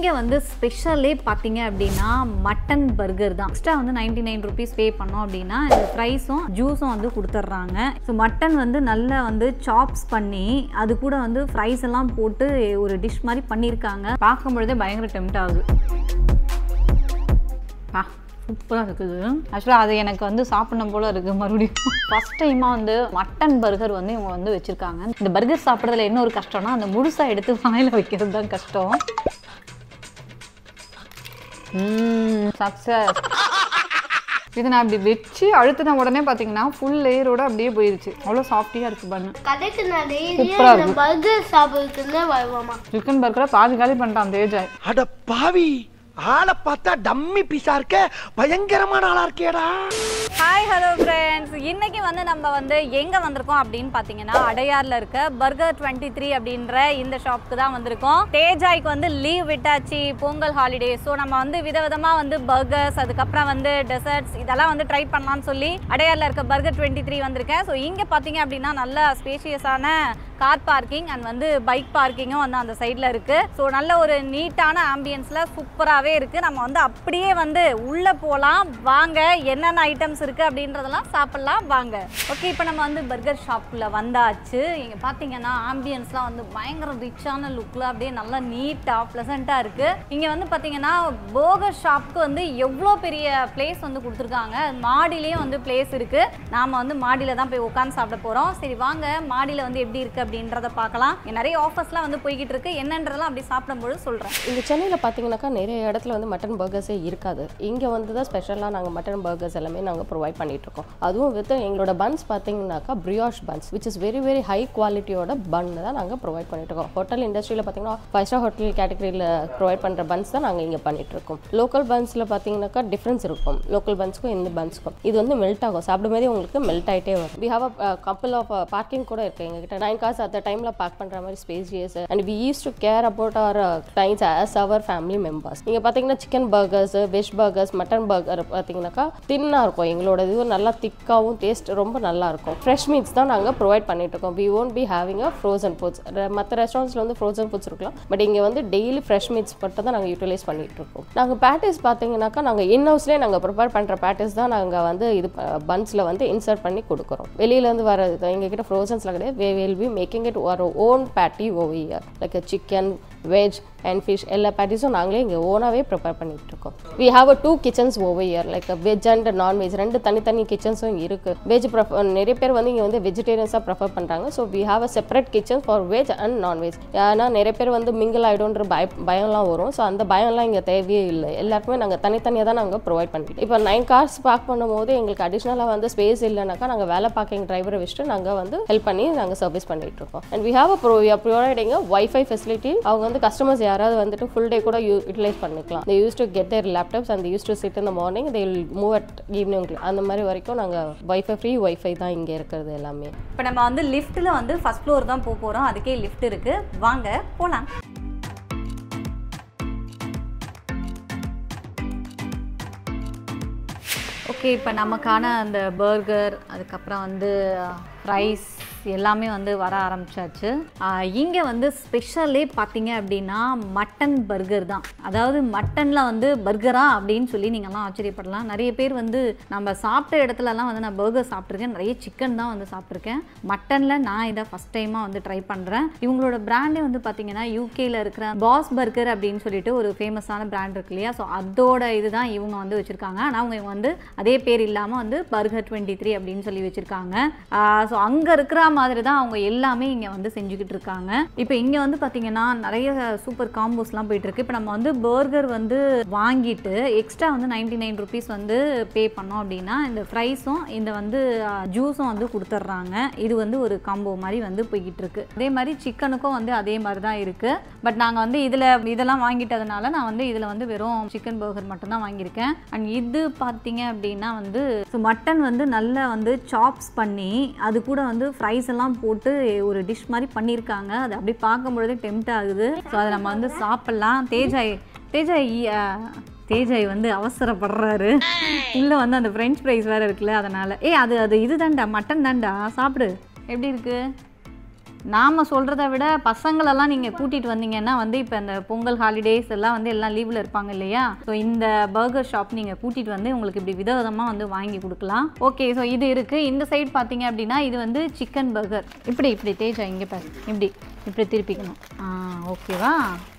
இங்கே வந்து ஸ்பெஷலே பார்த்தீங்க அப்படின்னா மட்டன் பர்கர் தான் எக்ஸ்ட்ரா வந்து நைன்டி நைன் ருபீஸ் பே பண்ணோம் அப்படின்னா இந்த ஃப்ரைஸும் ஜூஸும் வந்து கொடுத்துட்றாங்க ஸோ மட்டன் வந்து நல்லா வந்து சாப்ஸ் பண்ணி அது கூட வந்து ஃப்ரைஸ் எல்லாம் போட்டு ஒரு டிஷ் மாதிரி பண்ணியிருக்காங்க பார்க்கும் பொழுதே பயங்கர டெம்ட் ஆகுது பா சூப்பராக இருக்குது ஆக்சுவலாக அது எனக்கு வந்து சாப்பிடணும் போல இருக்குது மறுபடியும் ஃபஸ்ட் டைமாக வந்து மட்டன் பர்கர் வந்து இவங்க வந்து வச்சுருக்காங்க இந்த பர்கர் சாப்பிட்றதுல என்ன ஒரு கஷ்டம்னா அந்த முழுசாக எடுத்து வாயில் வைக்கிறது தான் கஷ்டம் சக்ஸஸ் இது நான் இப்படி வச்சு அழுத்தின உடனே பார்த்தீங்கன்னா ஃபுல் லேயரோட அப்படியே போயிருச்சு அவ்வளோ சாஃப்டியாக இருக்குது பண்ணு கடைக்கு நான் டெய்லியே சூப்பரா இந்த பர்கர் சாப்பிட்றதுக்கு வருவோமா சிக்கன் பர்கரை பாதி காலி பண்ணிட்டான் தேஜாய் அட பாவி ஆளை பார்த்தா டம்மி பீஸா இருக்க பயங்கரமான ஆளா இருக்கேடா ஹாய் ஹலோ ஃப்ரெண்ட்ஸ் இன்னைக்கு வந்து நம்ம வந்து எங்கே வந்திருக்கோம் அப்படின்னு பார்த்தீங்கன்னா அடையாரில் இருக்க பர்கர் டுவெண்ட்டி த்ரீ அப்படின்ற இந்த ஷாப்க்கு தான் வந்திருக்கோம் தேஜாய்க்கு வந்து லீவ் விட்டாச்சு பொங்கல் ஹாலிடே ஸோ நம்ம வந்து விதவிதமாக வந்து பர்கர்ஸ் அதுக்கப்புறம் வந்து டெசர்ட்ஸ் இதெல்லாம் வந்து ட்ரை பண்ணலாம்னு சொல்லி அடையாரில் இருக்க பர்கர் டுவெண்ட்டி த்ரீ வந்திருக்கேன் ஸோ இங்கே பார்த்தீங்க அப்படின்னா நல்ல ஸ்பேஷியஸான கார் பார்க்கிங் அண்ட் வந்து பைக் பார்க்கிங்கும் வந்து அந்த சைடில் இருக்குது ஸோ நல்ல ஒரு நீட்டான ஆம்பியன்ஸில் சூப்பராகவே இருக்குது நம்ம வந்து அப்படியே வந்து உள்ளே போகலாம் வாங்க என்னென்ன ஐட்டம்ஸ் இருக்குது அப்படின்றதெல்லாம் சாப்பிட்லாம் வாங்க ஓகே இப்போ நம்ம வந்து பர்கர் ஷாப்புக்குள்ளே வந்தாச்சு இங்கே பார்த்தீங்கன்னா ஆம்பியன்ஸ்லாம் வந்து பயங்கர ரிச்சான லுக்கில் அப்படியே நல்லா நீட்டாக ப்ளசண்ட்டாக இருக்குது இங்கே வந்து பார்த்தீங்கன்னா பர்கர் ஷாப்புக்கு வந்து எவ்வளோ பெரிய பிளேஸ் வந்து கொடுத்துருக்காங்க மாடியிலையும் வந்து பிளேஸ் இருக்குது நாம் வந்து மாடியில் தான் போய் உட்காந்து சாப்பிட போகிறோம் சரி வாங்க மாடியில் வந்து எப்படி இருக்குது அப்படின்றத பார்க்கலாம் இங்க நிறைய ஆஃபர்ஸ்லாம் வந்து போய்கிட்டு இருக்கு என்னன்றதெல்லாம் அப்படி சாப்பிடும்போது சொல்கிறேன் இங்கே சென்னையில் பார்த்தீங்கன்னாக்கா நிறைய இடத்துல வந்து மட்டன் பர்கர்ஸே இருக்காது இங்கே வந்து தான் ஸ்பெஷலாக நாங்கள் மட்டன் பர்கர்ஸ் எல்லாமே நாங்கள் ப்ரொவைட் பண்ணிட்டு இருக்கோம் அதுவும் வித் எங்களோட பன்ஸ் பார்த்தீங்கன்னாக்கா fresh buns which is very very high குவாலிட்டியோட பன் தான் நாங்கள் ப்ரொவைட் பண்ணிட்டு இருக்கோம் ஹோட்டல் இண்டஸ்ட்ரியில் பார்த்தீங்கன்னா ஃபைவ் ஸ்டார் ஹோட்டல் கேட்டகரியில் ப்ரொவைட் பண்ணுற பன்ஸ் தான் நாங்கள் இங்கே பண்ணிட்டு இருக்கோம் லோக்கல் பன்ஸில் பார்த்தீங்கன்னாக்கா டிஃப்ரென்ஸ் இருக்கும் லோக்கல் பன்ஸ்க்கும் இந்த பன்ஸ்க்கும் இது வந்து மெல்ட் ஆகும் சாப்பிடும்போதே உங்களுக்கு மெல்ட் ஆகிட்டே வரும் we have a couple of parking கூட இருக்குது எங்ககிட்ட நைன் கார்ஸ் அட் டைமில் பார்க் பண்ணுற மாதிரி spacious and we use to care about our clients as our family members நீங்கள் பார்த்தீங்கன்னா chicken burgers veg burgers mutton burger பார்த்தீங்கன்னாக்கா தின்னாக இருக்கும் எங்களோட இது நல்லா திக்காகவும் டேஸ்ட் ரொம்ப நல்லா இருக்கும் ஃப்ரெஷ் மீட்ஸ் தான் நாங்கள் ப்ரொவைட் பண்ணிட்டு இருக்கோம் we won't be having a frozen foods மற்ற ரெஸ்டாரண்ட்ஸில் வந்து ஃப்ரோசன் ஃபுட்ஸ் இருக்கலாம் பட் இங்கே வந்து டெய்லி ஃப்ரெஷ் மீட்ஸ் மட்டும் தான் நாங்கள் யூட்டிலைஸ் பண்ணிட்டு இருக்கோம் நாங்கள் பேட்டிஸ் பார்த்தீங்கன்னாக்கா நாங்கள் இன் ஹவுஸ்லேயே நாங்கள் ப்ரிப்பேர் பண்ணுற பேட்டிஸ் தான் நாங்கள் வந்து இது பன்ஸில் வந்து இன்சர்ட் பண்ணி கொடுக்குறோம் வெளியிலேருந்து வர எங்ககிட்ட ஃப்ரோசன்ஸில் கிடையாது we will be making it our own patty over here like chicken veg and fish எல்லா பேட்டிஸும் நாங்களே இங்கே ஓனாகவே ப்ரிப்பேர் பண்ணிட்டு இருக்கோம் we have a two kitchens over here like veg and non veg ரெண்டு தனித்தனி கிச்சன்ஸும் இருக்குது வெஜ் ப்ரிஃபர் நிறைய பேர் வந்து இங்கே வந்து வெஜிடேரியன்ஸாக ப்ரிஃபர் பண்ணுறாங்க so we have a separate kitchen for veg and non veg ஏன்னா நிறைய பேர் வந்து மிங்கிள் ஆகிடும்ன்ற பய பயம்லாம் வரும் ஸோ அந்த பயம்லாம் இங்கே தேவையே இல்லை எல்லாருக்குமே நாங்கள் தனித்தனியாக தான் நாங்கள் ப்ரொவைட் பண்ணிட்டோம் இப்போ நைன் கார்ஸ் பார்க் பண்ணும்போது எங்களுக்கு அடிஷ்னலாக வந்து ஸ்பேஸ் இல்லைனாக்கா நாங்கள் வேலை பார்க்கிங் டிரைவரை வச்சுட்டு நாங்கள் வந்து ஹெல்ப் பண்ணி நாங்கள் சர்வீஸ் பண்ணிட்டு இருக்கோம் and we have a pro providing wifi facility அவங்க வந்து கஸ்டமர்ஸ் யாராவது வந்துட்டு ஃபுல் டே கூட யூட்டிலைஸ் பண்ணிக்கலாம் they use to get their laptops and use to sit இந்த morning they will move at evening அந்த மாதிரி வரைக்கும் நாங்கள் வைஃபை ஃப்ரீ வைஃபை தான் இங்கே இருக்கிறது எல்லாமே இப்போ நம்ம வந்து லிஃப்ட்டில் வந்து ஃபர்ஸ்ட் ஃப்ளோர் தான் போக போகிறோம் அதுக்கே லிஃப்ட் இருக்குது வாங்க போகலாம் ஓகே இப்போ நமக்கான அந்த பர்கர் அதுக்கப்புறம் வந்து ரைஸ் எல்லாமே வந்து வர ஆரம்பிச்சாச்சு இங்கே வந்து ஸ்பெஷலே பார்த்தீங்க அப்படின்னா மட்டன் பர்கர் தான் அதாவது மட்டனில் வந்து பர்கரா அப்படின்னு சொல்லி நீங்கள்லாம் ஆச்சரியப்படலாம் நிறைய பேர் வந்து நம்ம சாப்பிட்ட இடத்துலலாம் வந்து நான் பர்கர் சாப்பிட்ருக்கேன் நிறைய சிக்கன் தான் வந்து சாப்பிட்ருக்கேன் மட்டனில் நான் இதை ஃபஸ்ட் டைமாக வந்து ட்ரை பண்ணுறேன் இவங்களோட பிராண்டே வந்து பார்த்தீங்கன்னா யூகேல இருக்கிற பாஸ் பர்கர் அப்படின்னு சொல்லிட்டு ஒரு ஃபேமஸான பிராண்ட் இருக்கு இல்லையா ஸோ அதோட இதுதான் இவங்க வந்து வச்சுருக்காங்க ஆனால் அவங்க இவங்க வந்து அதே பேர் இல்லாமல் வந்து பர்கர் டுவெண்ட்டி த்ரீ அப்படின்னு சொல்லி வச்சுருக்காங்க ஸோ அங்கே இருக்கிற மாதிரி தான் அவங்க எல்லாமே இங்கே வந்து செஞ்சுக்கிட்டு இருக்காங்க இப்போ இங்கே வந்து பார்த்தீங்கன்னா நிறைய சூப்பர் காம்போஸ்லாம் போயிட்டு இருக்கு இப்போ நம்ம வந்து பர்கர் வந்து வாங்கிட்டு எக்ஸ்ட்ரா வந்து நைன்டி நைன் ருபீஸ் வந்து பே பண்ணோம் அப்படின்னா இந்த ஃப்ரைஸும் இந்த வந்து ஜூஸும் வந்து கொடுத்துட்றாங்க இது வந்து ஒரு காம்போ மாதிரி வந்து போய்கிட்டு இருக்கு அதே மாதிரி சிக்கனுக்கும் வந்து அதே மாதிரி தான் இருக்கு பட் நாங்கள் வந்து இதில் இதெல்லாம் வாங்கிட்டதுனால நான் வந்து இதில் வந்து வெறும் சிக்கன் பர்கர் மட்டும்தான் வாங்கியிருக்கேன் அண்ட் இது பார்த்தீங்க அப்படின்னா வந்து ஸோ மட்டன் வந்து நல்லா வந்து சாப்ஸ் பண்ணி அது கூட வந்து ஃப்ரைஸ் எல்லாம் போட்டு ஒரு டிஷ் மாதிரி பண்ணியிருக்காங்க அது அப்படி பார்க்கும்பொழுதே டெம்ட் ஆகுது ஸோ அதை நம்ம வந்து சாப்பிட்லாம் தேஜாய் தேஜாய் அஹ், தேஜாய் வந்து அவசரப்படுறாரு உள்ள வந்து அந்த ஃப்ரெஞ்ச் ஃப்ரைஸ் வேற இருக்குல்ல அதனால ஏ அது அது இது தான்டா மட்டன் தான்டா சாப்பிடு எப்படி இருக்கு நாம் சொல்கிறத விட பசங்களெல்லாம் நீங்கள் கூட்டிகிட்டு வந்தீங்கன்னா வந்து இப்போ இந்த பொங்கல் ஹாலிடேஸ் எல்லாம் வந்து எல்லாம் லீவில் இருப்பாங்க இல்லையா ஸோ இந்த பர்கர் ஷாப் நீங்கள் கூட்டிகிட்டு வந்து உங்களுக்கு இப்படி விதவிதமாக வந்து வாங்கி கொடுக்கலாம் ஓகே ஸோ இது இருக்குது இந்த சைடு பார்த்தீங்க அப்படின்னா இது வந்து சிக்கன் பர்கர் இப்படி இப்படி தேஜா இங்கே பாரு இப்படி இப்படி திருப்பிக்கணும் ஆ ஓகேவா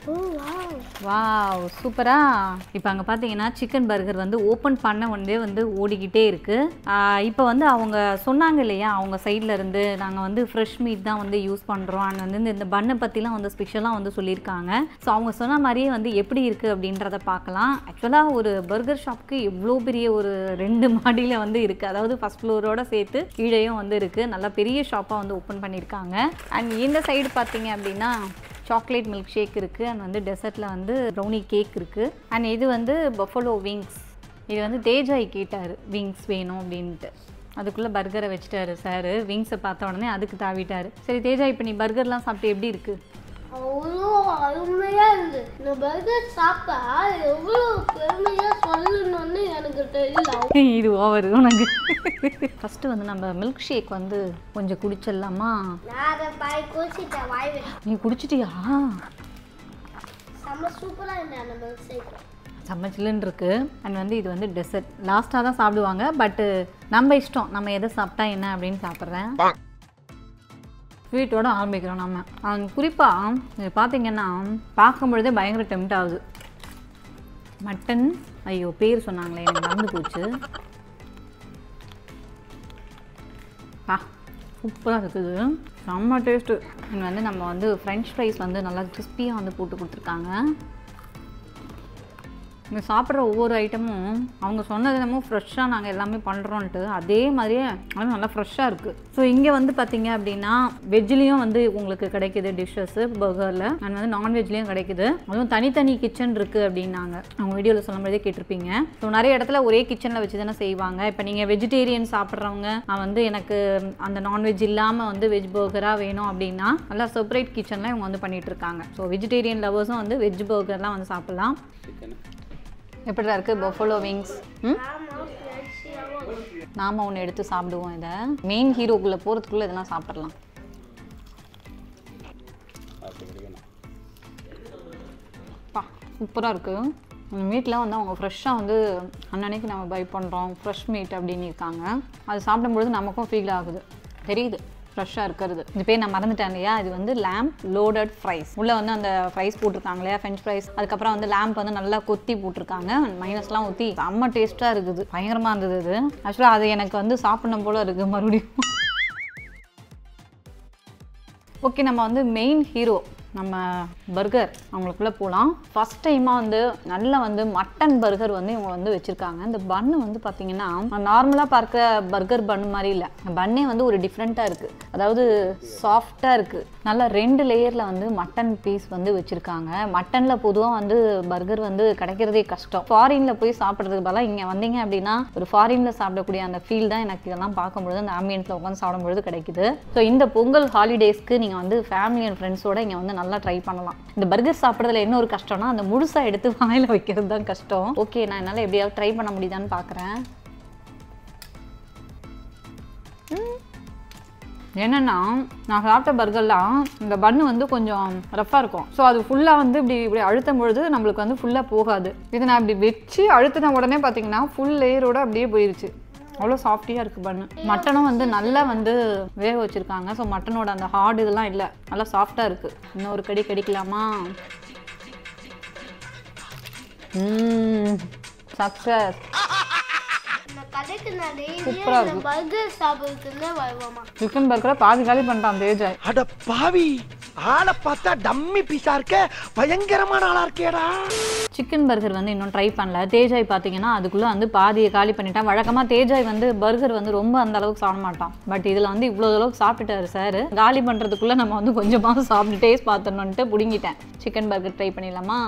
வாவ் சூப்பரா இப்போ அங்கே பார்த்தீங்கன்னா சிக்கன் பர்கர் வந்து ஓப்பன் பண்ண உடனே வந்து ஓடிக்கிட்டே இருக்குது இப்போ வந்து அவங்க சொன்னாங்க இல்லையா அவங்க சைடில் இருந்து நாங்கள் வந்து ஃப்ரெஷ் மீட் தான் வந்து யூஸ் பண்ணுறோம் அண்ட் வந்து இந்த- இந்த பண்ணை பற்றிலாம் வந்து ஸ்பெஷலாக வந்து சொல்லியிருக்காங்க ஸோ அவங்க சொன்ன மாதிரியே வந்து எப்படி இருக்குது அப்படின்றத பார்க்கலாம் ஆக்சுவலாக ஒரு பர்கர் ஷாப்க்கு எவ்வளோ பெரிய ஒரு ரெண்டு மாடியில் வந்து இருக்குது அதாவது ஃபஸ்ட் ஃப்ளோரோட சேர்த்து கீழேயும் வந்து இருக்குது நல்லா பெரிய ஷாப்பாக வந்து ஓப்பன் பண்ணியிருக்காங்க அண்ட் இந்த சைடு பார்த்தீங்க அப்படின்னா சாக்லேட் மில்க் ஷேக் இருக்குது அண்ட் வந்து டெசர்ட்டில் வந்து ப்ரௌனி கேக் இருக்குது அண்ட் இது வந்து பஃபலோ விங்ஸ் இது வந்து தேஜாய் கேட்டார் விங்ஸ் வேணும் அப்படின்ட்டு அதுக்குள்ளே பர்கரை வச்சுட்டாரு சார் விங்ஸை பார்த்த உடனே அதுக்கு தாவிட்டாரு சரி தேஜா இப்போ நீ பர்கர்லாம் சாப்பிட்டு எப்படி இருக்குது அவ்வளோ அருமையா இருந்து இந்த பர்கர் சாப்பிட்டா எவ்வளோ பெருமையா சொல்லணும்னு எனக்கு தெரியல இது ஓவர் உனக்கு ஃபஸ்ட்டு வந்து நம்ம மில்க் ஷேக் வந்து கொஞ்சம் குடிச்சிடலாமா நான் அதை பாய் குடிச்சிட்டேன் வாய் விட்டு நீ குடிச்சிட்டியா செம்ம சூப்பரா இருந்தேன் அந்த மில்க் ஷேக் செம்ம சில்லுன்னு இருக்கு அண்ட் வந்து இது வந்து டெசர்ட் லாஸ்ட்டாக தான் சாப்பிடுவாங்க பட்டு நம்ம இஷ்டம் நம்ம எதை சாப்பிட்டா என்ன அப்படின்னு சாப்பிட்றேன் ஸ்வீட்டோட ஆரம்பிக்கிறோம் நம்ம அண்ட் குறிப்பாக இது பார்த்தீங்கன்னா பார்க்கும் பொழுதே பயங்கர டெம்ட் ஆகுது மட்டன் ஐயோ பேர் சொன்னாங்களே எனக்கு மறந்து போச்சு ஆ சூப்பராக இருக்குது செம்ம டேஸ்ட்டு இங்கே வந்து நம்ம வந்து ஃப்ரெஞ்ச் ஃப்ரைஸ் வந்து நல்லா கிறிஸ்பியாக வந்து போட்டு கொடுத்துருக்காங்க இங்கே சாப்பிட்ற ஒவ்வொரு ஐட்டமும் அவங்க சொன்னது என்னமோ ஃப்ரெஷ்ஷாக நாங்கள் எல்லாமே பண்ணுறோன்ட்டு அதே மாதிரியே அது நல்லா ஃப்ரெஷ்ஷாக இருக்குது ஸோ இங்கே வந்து பார்த்தீங்க அப்படின்னா வெஜ்லேயும் வந்து உங்களுக்கு கிடைக்குது டிஷ்ஷஸ்ஸு பர்கரில் அண்ட் வந்து நான்வெஜ்லேயும் கிடைக்குது அதுவும் தனித்தனி கிச்சன் இருக்குது அப்படின்னாங்க அவங்க வீடியோவில் சொல்லும்போதே கேட்டிருப்பீங்க ஸோ நிறைய இடத்துல ஒரே கிச்சனில் வச்சு தானே செய்வாங்க இப்போ நீங்கள் வெஜிடேரியன் சாப்பிட்றவங்க நான் வந்து எனக்கு அந்த நான்வெஜ் இல்லாமல் வந்து வெஜ் பர்கராக வேணும் அப்படின்னா நல்லா செப்பரேட் கிச்சனில் இவங்க வந்து பண்ணிட்டு இருக்காங்க ஸோ வெஜிடேரியன் லவர்ஸும் வந்து வெஜ் பர்கர்லாம் வந்து சாப்பிட்லாம் எப்படிடா இருக்குது பஃபலோ விங்ஸ் ம் நாம ஒன்று எடுத்து சாப்பிடுவோம் இதை மெயின் ஹீரோக்குள்ளே போகிறதுக்குள்ளே இதெல்லாம் சாப்பிட்றலாம் பா சூப்பராக இருக்குது நம்ம வீட்டில் வந்து அவங்க ஃப்ரெஷ்ஷாக வந்து அன்னன்னைக்கு நம்ம பை பண்ணுறோம் ஃப்ரெஷ் மீட் அப்படின்னு இருக்காங்க அது சாப்பிடும்பொழுது நமக்கும் ஃபீல் ஆகுது தெரியுது ஃப்ரெஷ்ஷாக இருக்கிறது இது பேர் நான் மறந்துட்டேன் இல்லையா இது வந்து லேம்ப் லோடட் ஃப்ரைஸ் உள்ளே வந்து அந்த ஃப்ரைஸ் போட்டிருக்காங்க இல்லையா ஃப்ரெஞ்ச் ஃப்ரைஸ் அதுக்கப்புறம் வந்து லேம்ப் வந்து நல்லா கொத்தி போட்டிருக்காங்க மைனஸ்லாம் ஊற்றி செம்ம டேஸ்ட்டாக இருக்குது பயங்கரமாக இருந்தது இது ஆக்சுவலாக அது எனக்கு வந்து சாப்பிடணும் போல இருக்குது மறுபடியும் ஓகே நம்ம வந்து மெயின் ஹீரோ நம்ம பர்கர் அவங்களுக்குள்ளே போகலாம் ஃபஸ்ட் டைமாக வந்து நல்லா வந்து மட்டன் பர்கர் வந்து இவங்க வந்து வச்சுருக்காங்க இந்த பன்னு வந்து பார்த்தீங்கன்னா நார்மலாக பார்க்குற பர்கர் பன்னு மாதிரி இல்லை பன்னே வந்து ஒரு டிஃப்ரெண்ட்டாக இருக்குது அதாவது சாஃப்டாக இருக்குது நல்லா ரெண்டு லேயரில் வந்து மட்டன் பீஸ் வந்து வச்சுருக்காங்க மட்டனில் பொதுவாக வந்து பர்கர் வந்து கிடைக்கிறதே கஷ்டம் ஃபாரினில் போய் சாப்பிட்றதுக்கு பதிலாக இங்கே வந்தீங்க அப்படின்னா ஒரு ஃபாரினில் சாப்பிடக்கூடிய அந்த ஃபீல் தான் எனக்கு இதெல்லாம் பார்க்கும்பொழுது அந்த ஆம்பியன்ஸில் உட்காந்து சாப்பிடும்பொழுது கிடைக்குது ஸோ இந்த பொங்கல் ஹாலிடேஸ்க்கு நீங்கள் வந்து ஃபேமிலி அண்ட் ஃப்ரெண்ட்ஸோட இங்கே வந்து நல்லா ட்ரை பண்ணலாம் இந்த பர்கர் சாப்பிட்றதுல என்ன ஒரு கஷ்டம்னா அந்த முழுசாக எடுத்து வாயில் வைக்கிறது தான் கஷ்டம் ஓகே நான் என்னால் எப்படியாவது ட்ரை பண்ண முடியுதான்னு பார்க்குறேன் என்னன்னா நான் சாப்பிட்ட பர்கர்லாம் இந்த பன்னு வந்து கொஞ்சம் ரஃப்பாக இருக்கும் ஸோ அது ஃபுல்லாக வந்து இப்படி இப்படி அழுத்தும் பொழுது நம்மளுக்கு வந்து ஃபுல்லாக போகாது இது நான் இப்படி வச்சு அழுத்தின உடனே பார்த்தீங்கன்னா ஃபுல் லேயரோட அப்படியே போயிருச்சு அவ்வளோ சாஃப்டியாக இருக்குது பண்ணு மட்டனும் வந்து நல்லா வந்து வேக வச்சுருக்காங்க ஸோ மட்டனோட அந்த ஹார்டு இதெல்லாம் இல்லை நல்லா சாஃப்டாக இருக்குது இன்னும் ஒரு கடி கடிக்கலாமா சக்ஸஸ் இந்த கடைக்கு நான் டெய்லியும் சூப்பரா இந்த பர்கர் சாப்பிட்றதுக்குன்னே வருவோமா சிக்கன் பர்கரை பாதி காலி பண்ணிட்டான் தேஜாய் அட பாவி ஆளை பார்த்தா டம்மி பீஸா இருக்க பயங்கரமான ஆளா இருக்கேடா சிக்கன் பர்கர் வந்து இன்னும் ட்ரை பண்ணல தேஜாய் பார்த்தீங்கன்னா அதுக்குள்ளே வந்து பாதியை காலி பண்ணிட்டான் வழக்கமாக தேஜாய் வந்து பர்கர் வந்து ரொம்ப அந்த அளவுக்கு சாப்பிட மாட்டான் பட் இதில் வந்து இவ்வளோ அளவுக்கு சாப்பிட்டுட்டாரு சார் காலி பண்ணுறதுக்குள்ளே நம்ம வந்து கொஞ்சமாக சாப்பிட்டு டேஸ்ட் பார்த்துடணுன்ட்டு பிடுங்கிட்டேன் சிக்கன் பர்கர் ட்ரை பண்ணிடலாமா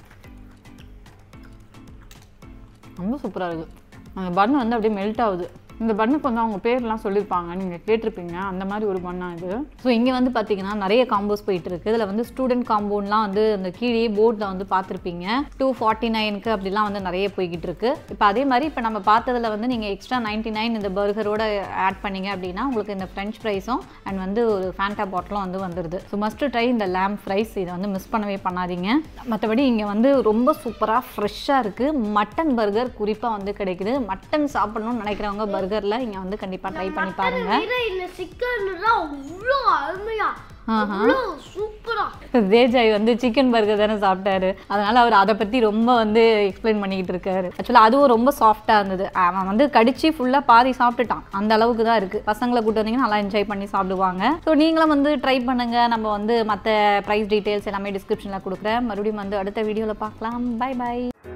ரொம்ப சூப்பராக இருக்குது அந்த பன் வந்து அப்படியே மெல்ட் ஆகுது இந்த பண்ணுக்கு வந்து அவங்க பேர்லாம் சொல்லியிருப்பாங்க நீங்கள் கேட்டிருப்பீங்க அந்த மாதிரி ஒரு பண்ணா இது ஸோ இங்கே வந்து பார்த்தீங்கன்னா நிறைய காம்போஸ் போயிட்டு இருக்கு இதில் வந்து ஸ்டூடெண்ட் காம்போன்லாம் வந்து அந்த கீழே போர்டில் வந்து பார்த்துருப்பீங்க டூ ஃபார்ட்டி நைனுக்கு அப்படிலாம் வந்து நிறைய போய்கிட்டு இருக்கு இப்போ அதே மாதிரி இப்போ நம்ம பார்த்ததுல வந்து நீங்கள் எக்ஸ்ட்ரா நைன்ட்டி நைன் இந்த பர்கரோட ஆட் பண்ணீங்க அப்படின்னா உங்களுக்கு இந்த ஃப்ரெஞ்ச் ஃப்ரைஸும் அண்ட் வந்து ஒரு ஃபேண்டா பாட்டிலும் வந்து வந்துடுது ஸோ மஸ்ட் ட்ரை இந்த லேம் ஃப்ரைஸ் இதை வந்து மிஸ் பண்ணவே பண்ணாதீங்க மற்றபடி இங்கே வந்து ரொம்ப சூப்பராக ஃப்ரெஷ்ஷாக இருக்குது மட்டன் பர்கர் குறிப்பாக வந்து கிடைக்குது மட்டன் சாப்பிடணும்னு நினைக்கிறவங்க பர்கரில் இங்கே வந்து கண்டிப்பாக ட்ரை பண்ணி பாருங்கள் விட இந்த சிக்கன்லாம் அவ்வளோ அருமையா அவ்வளோ சூப்பரா தேஜாய் வந்து சிக்கன் பர்கர் தானே சாப்பிட்டாரு அதனால அவர் அதை பற்றி ரொம்ப வந்து எக்ஸ்பிளைன் பண்ணிக்கிட்டு இருக்காரு ஆக்சுவலாக அதுவும் ரொம்ப சாஃப்டாக இருந்தது அவன் வந்து கடிச்சு ஃபுல்லாக பாதி சாப்பிட்டுட்டான் அந்த அளவுக்கு தான் இருக்குது பசங்களை கூட்டு வந்தீங்கன்னா நல்லா என்ஜாய் பண்ணி சாப்பிடுவாங்க ஸோ நீங்களும் வந்து ட்ரை பண்ணுங்க நம்ம வந்து மற்ற ப்ரைஸ் டீட்டெயில்ஸ் எல்லாமே டிஸ்கிரிப்ஷனில் கொடுக்குறேன் மறுபடியும் வந்து அடுத்த வீடியோவில் பார்க்கலாம் பை பை